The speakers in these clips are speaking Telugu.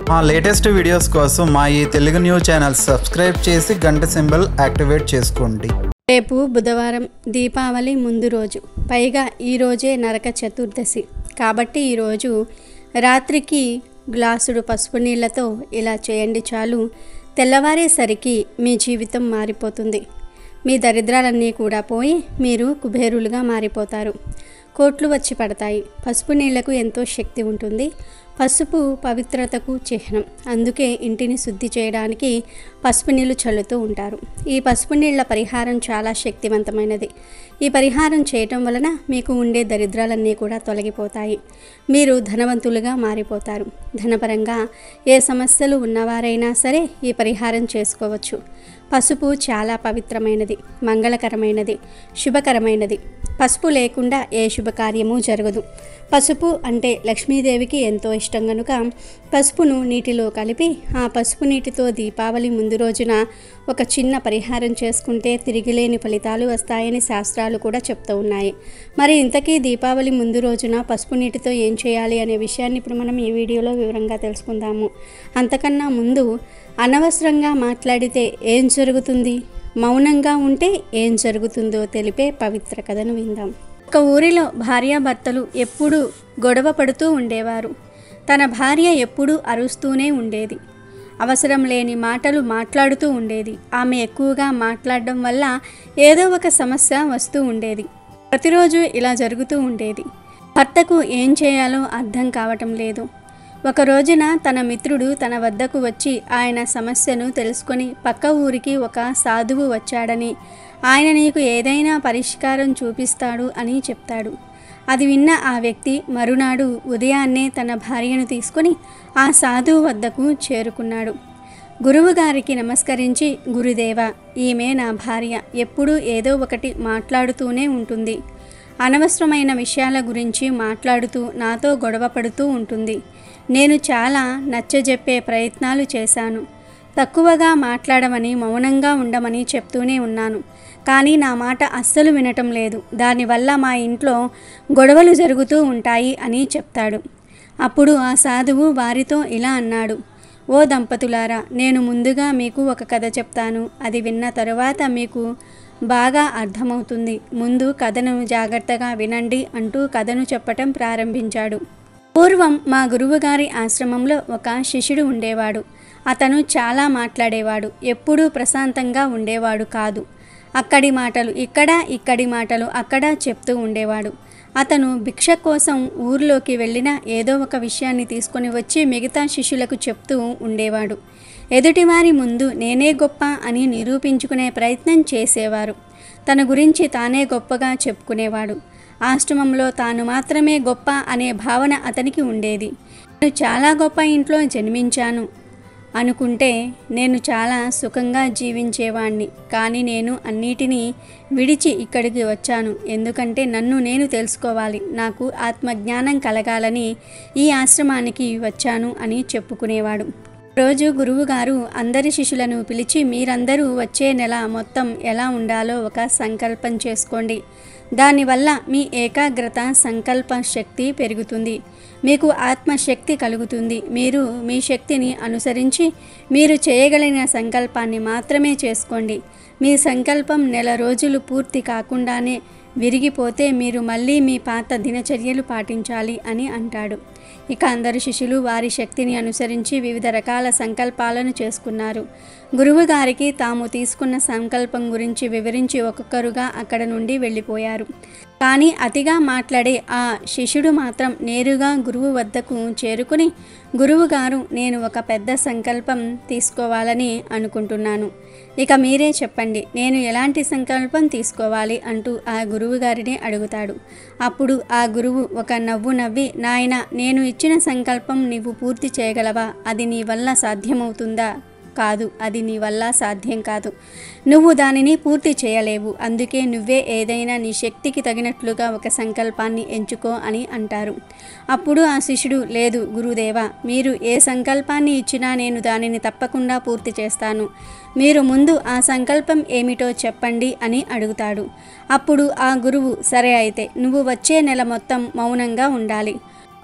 మా లేటెస్ట్ వీడియోస్ కోసం మా ఈ తెలుగు న్యూస్ ఛానల్ సబ్స్క్రైబ్ చేసి గంట సింబల్ యాక్టివేట్ చేసుకోండి రేపు బుధవారం దీపావళి ముందు రోజు పైగా ఈ రోజే నరక చతుర్దశి కాబట్టి ఈరోజు రాత్రికి గ్లాసుడు పసుపు నీళ్ళతో ఇలా చేయండి చాలు తెల్లవారేసరికి మీ జీవితం మారిపోతుంది మీ దరిద్రాలన్నీ కూడా పోయి మీరు కుబేరులుగా మారిపోతారు కోట్లు వచ్చి పడతాయి పసుపు నీళ్లకు ఎంతో శక్తి ఉంటుంది పసుపు పవిత్రతకు చిహ్నం అందుకే ఇంటిని శుద్ధి చేయడానికి పసుపు నీళ్లు చల్లుతూ ఉంటారు ఈ పసుపు నీళ్ల పరిహారం చాలా శక్తివంతమైనది ఈ పరిహారం చేయటం వలన మీకు ఉండే దరిద్రాలన్నీ కూడా తొలగిపోతాయి మీరు ధనవంతులుగా మారిపోతారు ధనపరంగా ఏ సమస్యలు ఉన్నవారైనా సరే ఈ పరిహారం చేసుకోవచ్చు పసుపు చాలా పవిత్రమైనది మంగళకరమైనది శుభకరమైనది పసుపు లేకుండా ఏ శుభకార్యము జరగదు పసుపు అంటే లక్ష్మీదేవికి ఎంతో ఇష్టం కనుక పసుపును నీటిలో కలిపి ఆ పసుపు నీటితో దీపావళి ముందు రోజున ఒక చిన్న పరిహారం చేసుకుంటే తిరిగిలేని ఫలితాలు వస్తాయని శాస్త్రాలు కూడా చెప్తూ ఉన్నాయి మరి ఇంతకీ దీపావళి ముందు రోజున పసుపు నీటితో ఏం చేయాలి అనే విషయాన్ని ఇప్పుడు మనం ఈ వీడియోలో వివరంగా తెలుసుకుందాము అంతకన్నా ముందు అనవసరంగా మాట్లాడితే ఏం జరుగుతుంది మౌనంగా ఉంటే ఏం జరుగుతుందో తెలిపే పవిత్ర కథను విందాం ఒక ఊరిలో భార్యాభర్తలు ఎప్పుడూ గొడవ పడుతూ ఉండేవారు తన భార్య ఎప్పుడూ అరుస్తూనే ఉండేది అవసరం లేని మాటలు మాట్లాడుతూ ఉండేది ఆమె ఎక్కువగా మాట్లాడడం వల్ల ఏదో ఒక సమస్య వస్తూ ఉండేది ప్రతిరోజు ఇలా జరుగుతూ ఉండేది భర్తకు ఏం చేయాలో అర్థం కావటం లేదు ఒక రోజున తన మిత్రుడు తన వద్దకు వచ్చి ఆయన సమస్యను తెలుసుకొని పక్క ఊరికి ఒక సాధువు వచ్చాడని ఆయన నీకు ఏదైనా పరిష్కారం చూపిస్తాడు అని చెప్తాడు అది విన్న ఆ వ్యక్తి మరునాడు ఉదయాన్నే తన భార్యను తీసుకొని ఆ సాధువు వద్దకు చేరుకున్నాడు గురువుగారికి నమస్కరించి గురుదేవ ఈమె నా భార్య ఎప్పుడూ ఏదో ఒకటి మాట్లాడుతూనే ఉంటుంది అనవసరమైన విషయాల గురించి మాట్లాడుతూ నాతో గొడవ పడుతూ ఉంటుంది నేను చాలా నచ్చజెప్పే ప్రయత్నాలు చేశాను తక్కువగా మాట్లాడమని మౌనంగా ఉండమని చెప్తూనే ఉన్నాను కానీ నా మాట అస్సలు వినటం లేదు దానివల్ల మా ఇంట్లో గొడవలు జరుగుతూ ఉంటాయి అని చెప్తాడు అప్పుడు ఆ సాధువు వారితో ఇలా అన్నాడు ఓ దంపతులారా నేను ముందుగా మీకు ఒక కథ చెప్తాను అది విన్న తరువాత మీకు బాగా అర్థమవుతుంది ముందు కథను జాగ్రత్తగా వినండి అంటూ కథను చెప్పటం ప్రారంభించాడు పూర్వం మా గురువుగారి ఆశ్రమంలో ఒక శిష్యుడు ఉండేవాడు అతను చాలా మాట్లాడేవాడు ఎప్పుడూ ప్రశాంతంగా ఉండేవాడు కాదు అక్కడి మాటలు ఇక్కడ ఇక్కడి మాటలు అక్కడ చెప్తూ ఉండేవాడు అతను భిక్ష కోసం ఊర్లోకి వెళ్ళిన ఏదో ఒక విషయాన్ని తీసుకొని వచ్చి మిగతా శిష్యులకు చెప్తూ ఉండేవాడు ఎదుటివారి ముందు నేనే గొప్ప అని నిరూపించుకునే ప్రయత్నం చేసేవారు తన గురించి తానే గొప్పగా చెప్పుకునేవాడు ఆశ్రమంలో తాను మాత్రమే గొప్ప అనే భావన అతనికి ఉండేది నేను చాలా గొప్ప ఇంట్లో జన్మించాను అనుకుంటే నేను చాలా సుఖంగా జీవించేవాణ్ణి కానీ నేను అన్నిటినీ విడిచి ఇక్కడికి వచ్చాను ఎందుకంటే నన్ను నేను తెలుసుకోవాలి నాకు ఆత్మజ్ఞానం కలగాలని ఈ ఆశ్రమానికి వచ్చాను అని చెప్పుకునేవాడు రోజు గురువుగారు అందరి శిష్యులను పిలిచి మీరందరూ వచ్చే నెల మొత్తం ఎలా ఉండాలో ఒక సంకల్పం చేసుకోండి దానివల్ల మీ ఏకాగ్రత సంకల్ప శక్తి పెరుగుతుంది మీకు ఆత్మశక్తి కలుగుతుంది మీరు మీ శక్తిని అనుసరించి మీరు చేయగలిగిన సంకల్పాన్ని మాత్రమే చేసుకోండి మీ సంకల్పం నెల రోజులు పూర్తి కాకుండానే విరిగిపోతే మీరు మళ్ళీ మీ పాత దినచర్యలు పాటించాలి అని అంటాడు ఇక అందరు శిష్యులు వారి శక్తిని అనుసరించి వివిధ రకాల సంకల్పాలను చేసుకున్నారు గురువు గారికి తాము తీసుకున్న సంకల్పం గురించి వివరించి ఒక్కొక్కరుగా అక్కడ నుండి వెళ్ళిపోయారు కానీ అతిగా మాట్లాడే ఆ శిష్యుడు మాత్రం నేరుగా గురువు వద్దకు చేరుకుని గురువుగారు నేను ఒక పెద్ద సంకల్పం తీసుకోవాలని అనుకుంటున్నాను ఇక మీరే చెప్పండి నేను ఎలాంటి సంకల్పం తీసుకోవాలి అంటూ ఆ గురువు గారిని అడుగుతాడు అప్పుడు ఆ గురువు ఒక నవ్వు నవ్వి నాయన నేను ఇచ్చిన సంకల్పం నీవు పూర్తి చేయగలవా అది నీ వల్ల సాధ్యమవుతుందా కాదు అది నీ వల్ల సాధ్యం కాదు నువ్వు దానిని పూర్తి చేయలేవు అందుకే నువ్వే ఏదైనా నీ శక్తికి తగినట్లుగా ఒక సంకల్పాన్ని ఎంచుకో అని అంటారు అప్పుడు ఆ శిష్యుడు లేదు గురుదేవా మీరు ఏ సంకల్పాన్ని ఇచ్చినా నేను దానిని తప్పకుండా పూర్తి చేస్తాను మీరు ముందు ఆ సంకల్పం ఏమిటో చెప్పండి అని అడుగుతాడు అప్పుడు ఆ గురువు సరే అయితే నువ్వు వచ్చే నెల మొత్తం మౌనంగా ఉండాలి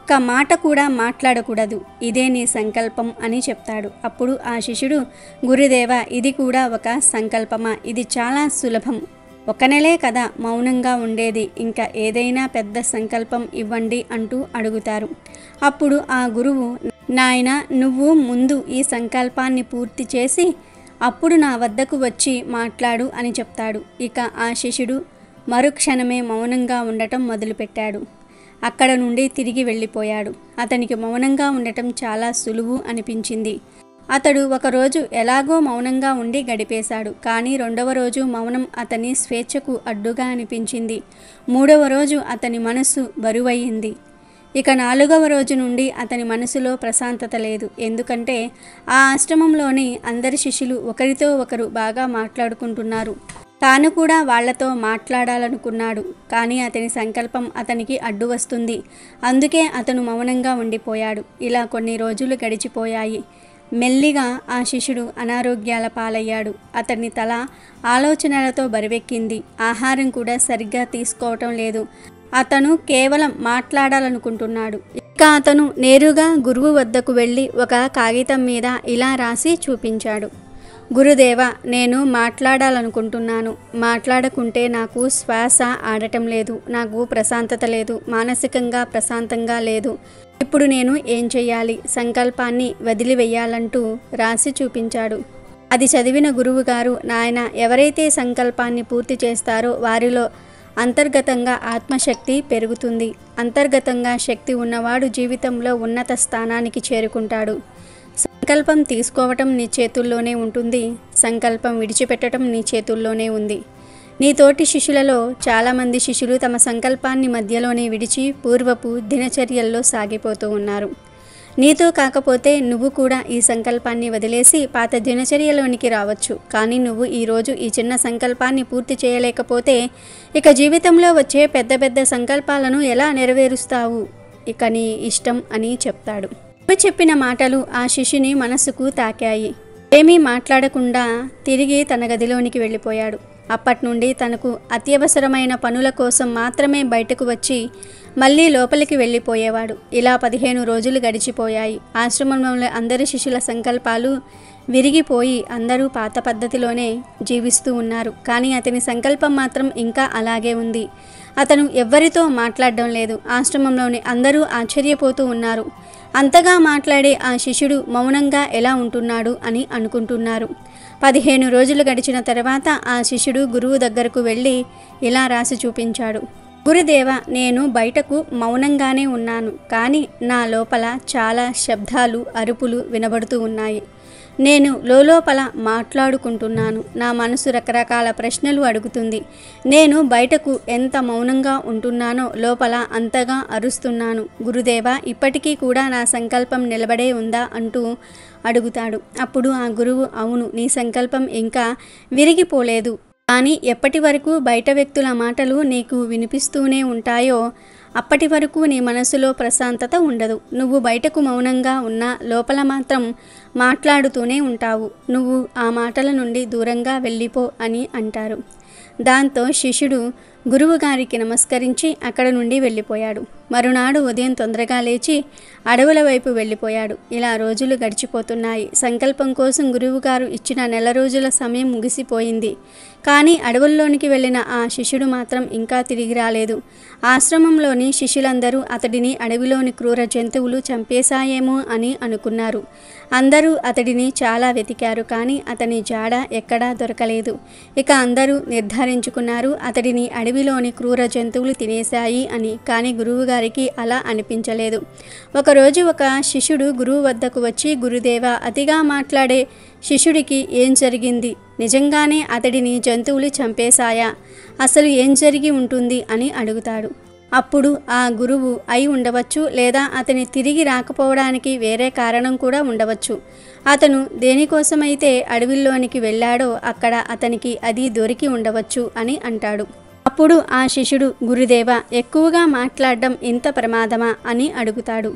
ఒక్క మాట కూడా మాట్లాడకూడదు ఇదే నీ సంకల్పం అని చెప్తాడు అప్పుడు ఆ శిష్యుడు గురుదేవ ఇది కూడా ఒక సంకల్పమా ఇది చాలా సులభం ఒక నెలే కదా మౌనంగా ఉండేది ఇంకా ఏదైనా పెద్ద సంకల్పం ఇవ్వండి అంటూ అడుగుతారు అప్పుడు ఆ గురువు నాయన నువ్వు ముందు ఈ సంకల్పాన్ని పూర్తి చేసి అప్పుడు నా వద్దకు వచ్చి మాట్లాడు అని చెప్తాడు ఇక ఆ శిష్యుడు మరుక్షణమే మౌనంగా ఉండటం మొదలుపెట్టాడు అక్కడ నుండి తిరిగి వెళ్ళిపోయాడు అతనికి మౌనంగా ఉండటం చాలా సులువు అనిపించింది అతడు ఒకరోజు ఎలాగో మౌనంగా ఉండి గడిపేశాడు కానీ రెండవ రోజు మౌనం అతని స్వేచ్ఛకు అడ్డుగా అనిపించింది మూడవ రోజు అతని మనస్సు బరువయ్యింది ఇక నాలుగవ రోజు నుండి అతని మనసులో ప్రశాంతత లేదు ఎందుకంటే ఆ ఆశ్రమంలోని అందరి శిష్యులు ఒకరితో ఒకరు బాగా మాట్లాడుకుంటున్నారు తాను కూడా వాళ్లతో మాట్లాడాలనుకున్నాడు కానీ అతని సంకల్పం అతనికి అడ్డు వస్తుంది అందుకే అతను మౌనంగా ఉండిపోయాడు ఇలా కొన్ని రోజులు గడిచిపోయాయి మెల్లిగా ఆ శిష్యుడు అనారోగ్యాల పాలయ్యాడు అతని తల ఆలోచనలతో బరువెక్కింది ఆహారం కూడా సరిగ్గా తీసుకోవటం లేదు అతను కేవలం మాట్లాడాలనుకుంటున్నాడు ఇక అతను నేరుగా గురువు వద్దకు వెళ్ళి ఒక కాగితం మీద ఇలా రాసి చూపించాడు గురుదేవ నేను మాట్లాడాలనుకుంటున్నాను మాట్లాడకుంటే నాకు శ్వాస ఆడటం లేదు నాకు ప్రశాంతత లేదు మానసికంగా ప్రశాంతంగా లేదు ఇప్పుడు నేను ఏం చెయ్యాలి సంకల్పాన్ని వదిలివేయాలంటూ రాసి చూపించాడు అది చదివిన గురువుగారు నాయన ఎవరైతే సంకల్పాన్ని పూర్తి చేస్తారో వారిలో అంతర్గతంగా ఆత్మశక్తి పెరుగుతుంది అంతర్గతంగా శక్తి ఉన్నవాడు జీవితంలో ఉన్నత స్థానానికి చేరుకుంటాడు సంకల్పం తీసుకోవటం నీ చేతుల్లోనే ఉంటుంది సంకల్పం విడిచిపెట్టడం నీ చేతుల్లోనే ఉంది నీ తోటి శిష్యులలో చాలామంది శిష్యులు తమ సంకల్పాన్ని మధ్యలోనే విడిచి పూర్వపు దినచర్యల్లో సాగిపోతూ ఉన్నారు నీతో కాకపోతే నువ్వు కూడా ఈ సంకల్పాన్ని వదిలేసి పాత దినచర్యలోనికి రావచ్చు కానీ నువ్వు ఈరోజు ఈ చిన్న సంకల్పాన్ని పూర్తి చేయలేకపోతే ఇక జీవితంలో వచ్చే పెద్ద పెద్ద సంకల్పాలను ఎలా నెరవేరుస్తావు ఇక నీ ఇష్టం అని చెప్తాడు గురువు చెప్పిన మాటలు ఆ శిష్యుని మనసుకు తాకాయి ఏమీ మాట్లాడకుండా తిరిగి తన గదిలోనికి వెళ్ళిపోయాడు అప్పటి నుండి తనకు అత్యవసరమైన పనుల కోసం మాత్రమే బయటకు వచ్చి మళ్ళీ లోపలికి వెళ్ళిపోయేవాడు ఇలా పదిహేను రోజులు గడిచిపోయాయి ఆశ్రమంలో అందరి శిష్యుల సంకల్పాలు విరిగిపోయి అందరూ పాత పద్ధతిలోనే జీవిస్తూ ఉన్నారు కానీ అతని సంకల్పం మాత్రం ఇంకా అలాగే ఉంది అతను ఎవ్వరితో మాట్లాడడం లేదు ఆశ్రమంలోని అందరూ ఆశ్చర్యపోతూ ఉన్నారు అంతగా మాట్లాడే ఆ శిష్యుడు మౌనంగా ఎలా ఉంటున్నాడు అని అనుకుంటున్నారు పదిహేను రోజులు గడిచిన తర్వాత ఆ శిష్యుడు గురువు దగ్గరకు వెళ్ళి ఇలా రాసి చూపించాడు గురుదేవ నేను బయటకు మౌనంగానే ఉన్నాను కానీ నా లోపల చాలా శబ్దాలు అరుపులు వినబడుతూ ఉన్నాయి నేను లోపల మాట్లాడుకుంటున్నాను నా మనసు రకరకాల ప్రశ్నలు అడుగుతుంది నేను బయటకు ఎంత మౌనంగా ఉంటున్నానో లోపల అంతగా అరుస్తున్నాను గురుదేవ ఇప్పటికీ కూడా నా సంకల్పం నిలబడే ఉందా అంటూ అడుగుతాడు అప్పుడు ఆ గురువు అవును నీ సంకల్పం ఇంకా విరిగిపోలేదు కానీ ఎప్పటి వరకు బయట వ్యక్తుల మాటలు నీకు వినిపిస్తూనే ఉంటాయో అప్పటి వరకు నీ మనసులో ప్రశాంతత ఉండదు నువ్వు బయటకు మౌనంగా ఉన్నా లోపల మాత్రం మాట్లాడుతూనే ఉంటావు నువ్వు ఆ మాటల నుండి దూరంగా వెళ్ళిపో అని అంటారు దాంతో శిష్యుడు గురువుగారికి నమస్కరించి అక్కడ నుండి వెళ్ళిపోయాడు మరునాడు ఉదయం తొందరగా లేచి అడవుల వైపు వెళ్ళిపోయాడు ఇలా రోజులు గడిచిపోతున్నాయి సంకల్పం కోసం గురువుగారు ఇచ్చిన నెల రోజుల సమయం ముగిసిపోయింది కానీ అడవుల్లోనికి వెళ్ళిన ఆ శిష్యుడు మాత్రం ఇంకా తిరిగి రాలేదు ఆశ్రమంలోని శిష్యులందరూ అతడిని అడవిలోని క్రూర జంతువులు చంపేశాయేమో అని అనుకున్నారు అందరూ అతడిని చాలా వెతికారు కానీ అతని జాడ ఎక్కడా దొరకలేదు ఇక అందరూ నిర్ధారించుకున్నారు అతడిని అడవిలోని క్రూర జంతువులు తినేశాయి అని కానీ గురువుగారికి అలా అనిపించలేదు ఒకరోజు ఒక శిష్యుడు గురువు వద్దకు వచ్చి గురుదేవ అతిగా మాట్లాడే శిష్యుడికి ఏం జరిగింది నిజంగానే అతడిని జంతువులు చంపేశాయా అసలు ఏం జరిగి ఉంటుంది అని అడుగుతాడు అప్పుడు ఆ గురువు అయి ఉండవచ్చు లేదా అతని తిరిగి రాకపోవడానికి వేరే కారణం కూడా ఉండవచ్చు అతను దేనికోసమైతే అడవిలోనికి వెళ్ళాడో అక్కడ అతనికి అది దొరికి ఉండవచ్చు అని అంటాడు అప్పుడు ఆ శిష్యుడు గురుదేవ ఎక్కువగా మాట్లాడడం ఇంత ప్రమాదమా అని అడుగుతాడు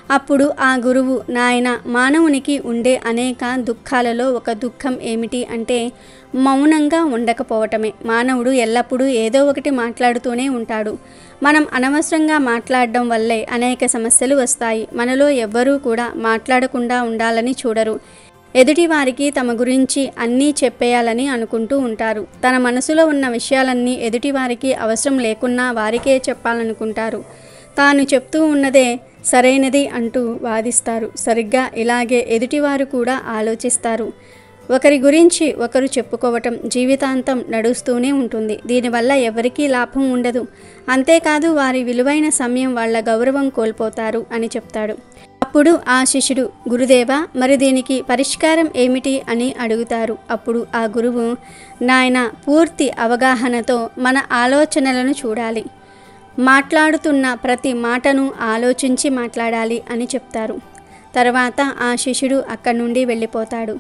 అప్పుడు ఆ గురువు నాయన మానవునికి ఉండే అనేక దుఃఖాలలో ఒక దుఃఖం ఏమిటి అంటే మౌనంగా ఉండకపోవటమే మానవుడు ఎల్లప్పుడూ ఏదో ఒకటి మాట్లాడుతూనే ఉంటాడు మనం అనవసరంగా మాట్లాడడం వల్లే అనేక సమస్యలు వస్తాయి మనలో ఎవ్వరూ కూడా మాట్లాడకుండా ఉండాలని చూడరు ఎదుటి వారికి తమ గురించి అన్నీ చెప్పేయాలని అనుకుంటూ ఉంటారు తన మనసులో ఉన్న విషయాలన్నీ ఎదుటి వారికి అవసరం లేకున్నా వారికే చెప్పాలనుకుంటారు తాను చెప్తూ ఉన్నదే సరైనది అంటూ వాదిస్తారు సరిగ్గా ఇలాగే ఎదుటివారు కూడా ఆలోచిస్తారు ఒకరి గురించి ఒకరు చెప్పుకోవటం జీవితాంతం నడుస్తూనే ఉంటుంది దీనివల్ల ఎవరికీ లాభం ఉండదు అంతేకాదు వారి విలువైన సమయం వాళ్ళ గౌరవం కోల్పోతారు అని చెప్తాడు అప్పుడు ఆ శిష్యుడు గురుదేవ మరి దీనికి పరిష్కారం ఏమిటి అని అడుగుతారు అప్పుడు ఆ గురువు నాయన పూర్తి అవగాహనతో మన ఆలోచనలను చూడాలి మాట్లాడుతున్న ప్రతి మాటను ఆలోచించి మాట్లాడాలి అని చెప్తారు తర్వాత ఆ శిష్యుడు అక్కడి నుండి వెళ్ళిపోతాడు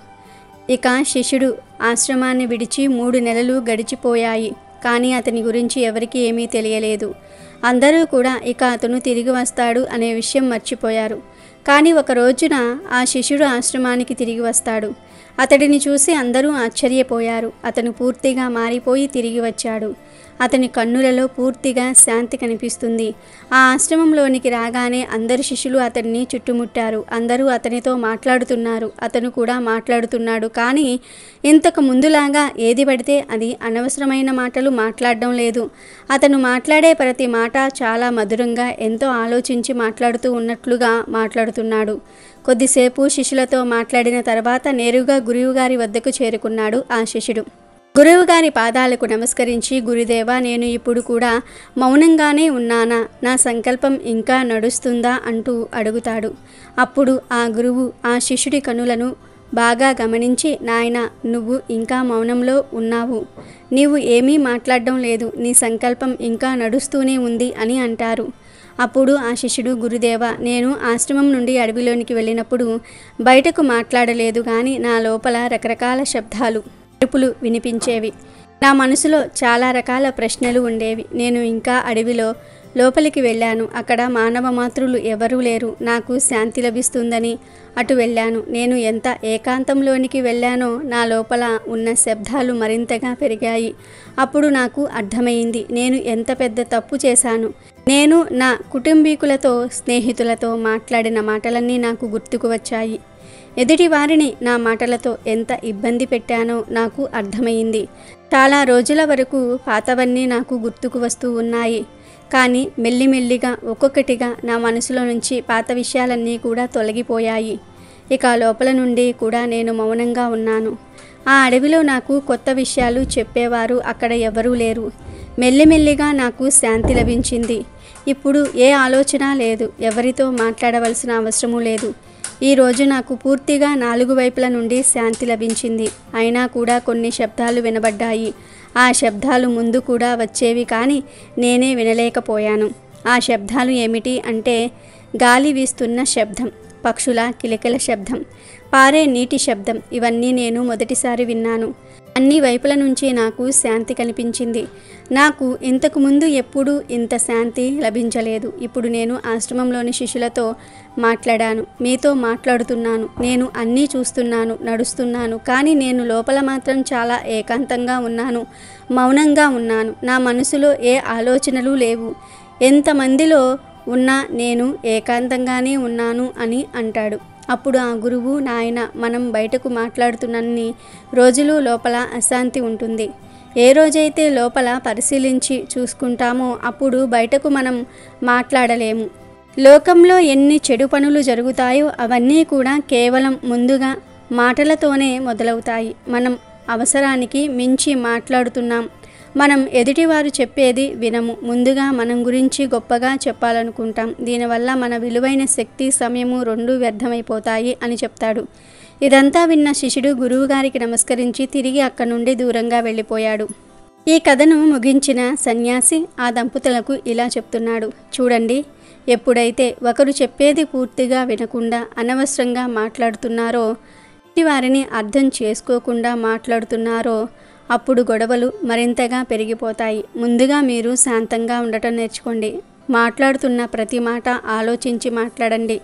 ఇక శిష్యుడు ఆశ్రమాన్ని విడిచి మూడు నెలలు గడిచిపోయాయి కానీ అతని గురించి ఎవరికీ ఏమీ తెలియలేదు అందరూ కూడా ఇక అతను తిరిగి వస్తాడు అనే విషయం మర్చిపోయారు కానీ ఒక రోజున ఆ శిష్యుడు ఆశ్రమానికి తిరిగి వస్తాడు అతడిని చూసి అందరూ ఆశ్చర్యపోయారు అతను పూర్తిగా మారిపోయి తిరిగి వచ్చాడు అతని కన్నులలో పూర్తిగా శాంతి కనిపిస్తుంది ఆ ఆశ్రమంలోనికి రాగానే అందరు శిష్యులు అతన్ని చుట్టుముట్టారు అందరూ అతనితో మాట్లాడుతున్నారు అతను కూడా మాట్లాడుతున్నాడు కానీ ఇంతకు ముందులాగా ఏది పడితే అది అనవసరమైన మాటలు మాట్లాడడం లేదు అతను మాట్లాడే ప్రతి మాట చాలా మధురంగా ఎంతో ఆలోచించి మాట్లాడుతూ ఉన్నట్లుగా మాట్లాడుతున్నాడు కొద్దిసేపు శిష్యులతో మాట్లాడిన తర్వాత నేరుగా గురువుగారి వద్దకు చేరుకున్నాడు ఆ శిష్యుడు గురువుగారి పాదాలకు నమస్కరించి గురుదేవా నేను ఇప్పుడు కూడా మౌనంగానే ఉన్నానా నా సంకల్పం ఇంకా నడుస్తుందా అంటూ అడుగుతాడు అప్పుడు ఆ గురువు ఆ శిష్యుడి కనులను బాగా గమనించి నాయన నువ్వు ఇంకా మౌనంలో ఉన్నావు నీవు ఏమీ మాట్లాడడం లేదు నీ సంకల్పం ఇంకా నడుస్తూనే ఉంది అని అంటారు అప్పుడు ఆ శిష్యుడు గురుదేవ నేను ఆశ్రమం నుండి అడవిలోనికి వెళ్ళినప్పుడు బయటకు మాట్లాడలేదు కానీ నా లోపల రకరకాల శబ్దాలు అరుపులు వినిపించేవి నా మనసులో చాలా రకాల ప్రశ్నలు ఉండేవి నేను ఇంకా అడవిలో లోపలికి వెళ్ళాను అక్కడ మానవ మాతృలు ఎవరూ లేరు నాకు శాంతి లభిస్తుందని అటు వెళ్ళాను నేను ఎంత ఏకాంతంలోనికి వెళ్ళానో నా లోపల ఉన్న శబ్దాలు మరింతగా పెరిగాయి అప్పుడు నాకు అర్థమైంది నేను ఎంత పెద్ద తప్పు చేశాను నేను నా కుటుంబీకులతో స్నేహితులతో మాట్లాడిన మాటలన్నీ నాకు గుర్తుకు వచ్చాయి ఎదుటి వారిని నా మాటలతో ఎంత ఇబ్బంది పెట్టానో నాకు అర్థమైంది చాలా రోజుల వరకు పాతవన్నీ నాకు గుర్తుకు వస్తూ ఉన్నాయి కానీ మెల్లిమెల్లిగా ఒక్కొక్కటిగా నా మనసులో నుంచి పాత విషయాలన్నీ కూడా తొలగిపోయాయి ఇక లోపల నుండి కూడా నేను మౌనంగా ఉన్నాను ఆ అడవిలో నాకు కొత్త విషయాలు చెప్పేవారు అక్కడ ఎవరూ లేరు మెల్లిమెల్లిగా నాకు శాంతి లభించింది ఇప్పుడు ఏ ఆలోచన లేదు ఎవరితో మాట్లాడవలసిన అవసరమూ లేదు ఈ రోజు నాకు పూర్తిగా నాలుగు వైపుల నుండి శాంతి లభించింది అయినా కూడా కొన్ని శబ్దాలు వినబడ్డాయి ఆ శబ్దాలు ముందు కూడా వచ్చేవి కానీ నేనే వినలేకపోయాను ఆ శబ్దాలు ఏమిటి అంటే గాలి వీస్తున్న శబ్దం పక్షుల కిలకిల శబ్దం పారే నీటి శబ్దం ఇవన్నీ నేను మొదటిసారి విన్నాను అన్ని వైపుల నుంచి నాకు శాంతి కనిపించింది నాకు ఇంతకు ముందు ఎప్పుడూ ఇంత శాంతి లభించలేదు ఇప్పుడు నేను ఆశ్రమంలోని శిష్యులతో మాట్లాడాను మీతో మాట్లాడుతున్నాను నేను అన్నీ చూస్తున్నాను నడుస్తున్నాను కానీ నేను లోపల మాత్రం చాలా ఏకాంతంగా ఉన్నాను మౌనంగా ఉన్నాను నా మనసులో ఏ ఆలోచనలు లేవు ఎంతమందిలో ఉన్నా నేను ఏకాంతంగానే ఉన్నాను అని అంటాడు అప్పుడు ఆ గురువు నాయన మనం బయటకు మాట్లాడుతున్నన్ని రోజులు లోపల అశాంతి ఉంటుంది ఏ రోజైతే లోపల పరిశీలించి చూసుకుంటామో అప్పుడు బయటకు మనం మాట్లాడలేము లోకంలో ఎన్ని చెడు పనులు జరుగుతాయో అవన్నీ కూడా కేవలం ముందుగా మాటలతోనే మొదలవుతాయి మనం అవసరానికి మించి మాట్లాడుతున్నాం మనం ఎదుటివారు చెప్పేది వినము ముందుగా మనం గురించి గొప్పగా చెప్పాలనుకుంటాం దీనివల్ల మన విలువైన శక్తి సమయము రెండూ వ్యర్థమైపోతాయి అని చెప్తాడు ఇదంతా విన్న శిష్యుడు గురువుగారికి నమస్కరించి తిరిగి అక్కడి నుండి దూరంగా వెళ్ళిపోయాడు ఈ కథను ముగించిన సన్యాసి ఆ దంపతులకు ఇలా చెప్తున్నాడు చూడండి ఎప్పుడైతే ఒకరు చెప్పేది పూర్తిగా వినకుండా అనవసరంగా మాట్లాడుతున్నారో వారిని అర్థం చేసుకోకుండా మాట్లాడుతున్నారో అప్పుడు గొడవలు మరింతగా పెరిగిపోతాయి ముందుగా మీరు శాంతంగా ఉండటం నేర్చుకోండి మాట్లాడుతున్న ప్రతి మాట ఆలోచించి మాట్లాడండి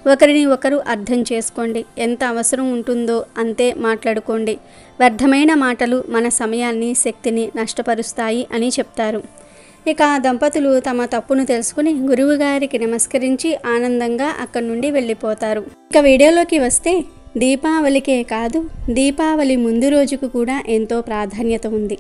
ఒకరిని ఒకరు అర్థం చేసుకోండి ఎంత అవసరం ఉంటుందో అంతే మాట్లాడుకోండి వ్యర్థమైన మాటలు మన సమయాన్ని శక్తిని నష్టపరుస్తాయి అని చెప్తారు ఇక ఆ దంపతులు తమ తప్పును తెలుసుకుని గురువుగారికి నమస్కరించి ఆనందంగా అక్కడి నుండి వెళ్ళిపోతారు ఇక వీడియోలోకి వస్తే దీపావళికే కాదు దీపావళి ముందు రోజుకు కూడా ఎంతో ప్రాధాన్యత ఉంది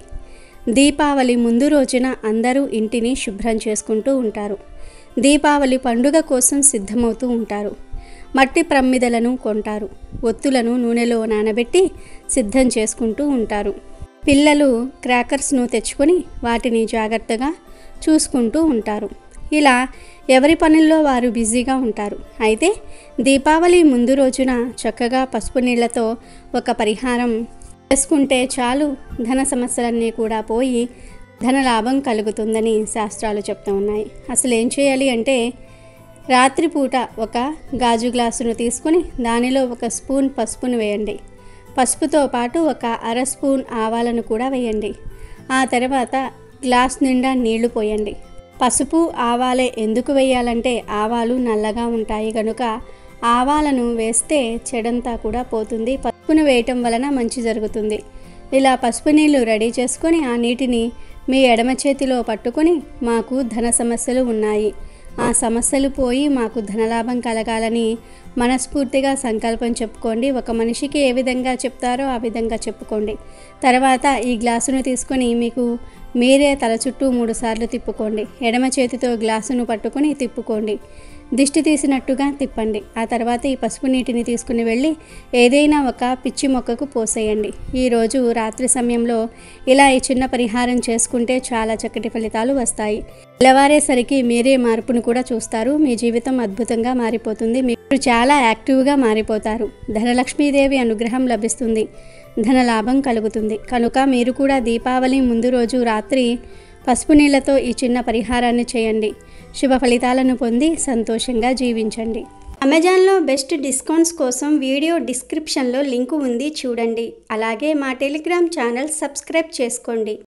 దీపావళి ముందు రోజున అందరూ ఇంటిని శుభ్రం చేసుకుంటూ ఉంటారు దీపావళి పండుగ కోసం సిద్ధమవుతూ ఉంటారు మట్టి ప్రమ్మిదలను కొంటారు ఒత్తులను నూనెలో నానబెట్టి సిద్ధం చేసుకుంటూ ఉంటారు పిల్లలు క్రాకర్స్ను తెచ్చుకొని వాటిని జాగ్రత్తగా చూసుకుంటూ ఉంటారు ఇలా ఎవరి పనుల్లో వారు బిజీగా ఉంటారు అయితే దీపావళి ముందు రోజున చక్కగా పసుపు నీళ్లతో ఒక పరిహారం చేసుకుంటే చాలు ధన సమస్యలన్నీ కూడా పోయి ధన లాభం కలుగుతుందని శాస్త్రాలు చెప్తూ ఉన్నాయి అసలు ఏం చేయాలి అంటే రాత్రిపూట ఒక గాజు గ్లాసును తీసుకుని దానిలో ఒక స్పూన్ పసుపును వేయండి పసుపుతో పాటు ఒక అర స్పూన్ ఆవాలను కూడా వేయండి ఆ తర్వాత గ్లాస్ నిండా నీళ్లు పోయండి పసుపు ఆవాలే ఎందుకు వేయాలంటే ఆవాలు నల్లగా ఉంటాయి కనుక ఆవాలను వేస్తే చెడంతా కూడా పోతుంది పసుపును వేయటం వలన మంచి జరుగుతుంది ఇలా పసుపు నీళ్లు రెడీ చేసుకొని ఆ నీటిని మీ ఎడమ చేతిలో పట్టుకొని మాకు ధన సమస్యలు ఉన్నాయి ఆ సమస్యలు పోయి మాకు ధనలాభం కలగాలని మనస్ఫూర్తిగా సంకల్పం చెప్పుకోండి ఒక మనిషికి ఏ విధంగా చెప్తారో ఆ విధంగా చెప్పుకోండి తర్వాత ఈ గ్లాసును తీసుకొని మీకు మీరే తల చుట్టూ మూడు సార్లు తిప్పుకోండి ఎడమ చేతితో గ్లాసును పట్టుకొని తిప్పుకోండి దిష్టి తీసినట్టుగా తిప్పండి ఆ తర్వాత ఈ పసుపు నీటిని తీసుకుని వెళ్ళి ఏదైనా ఒక పిచ్చి మొక్కకు పోసేయండి ఈరోజు రాత్రి సమయంలో ఇలా ఈ చిన్న పరిహారం చేసుకుంటే చాలా చక్కటి ఫలితాలు వస్తాయి తెల్లవారేసరికి మీరే మార్పును కూడా చూస్తారు మీ జీవితం అద్భుతంగా మారిపోతుంది మీరు చాలా యాక్టివ్గా మారిపోతారు ధనలక్ష్మీదేవి అనుగ్రహం లభిస్తుంది ధన లాభం కలుగుతుంది కనుక మీరు కూడా దీపావళి ముందు రోజు రాత్రి పసుపు నీళ్లతో ఈ చిన్న పరిహారాన్ని చేయండి శుభ ఫలితాలను పొంది సంతోషంగా జీవించండి అమెజాన్లో బెస్ట్ డిస్కౌంట్స్ కోసం వీడియో డిస్క్రిప్షన్లో లింకు ఉంది చూడండి అలాగే మా టెలిగ్రామ్ ఛానల్ సబ్స్క్రైబ్ చేసుకోండి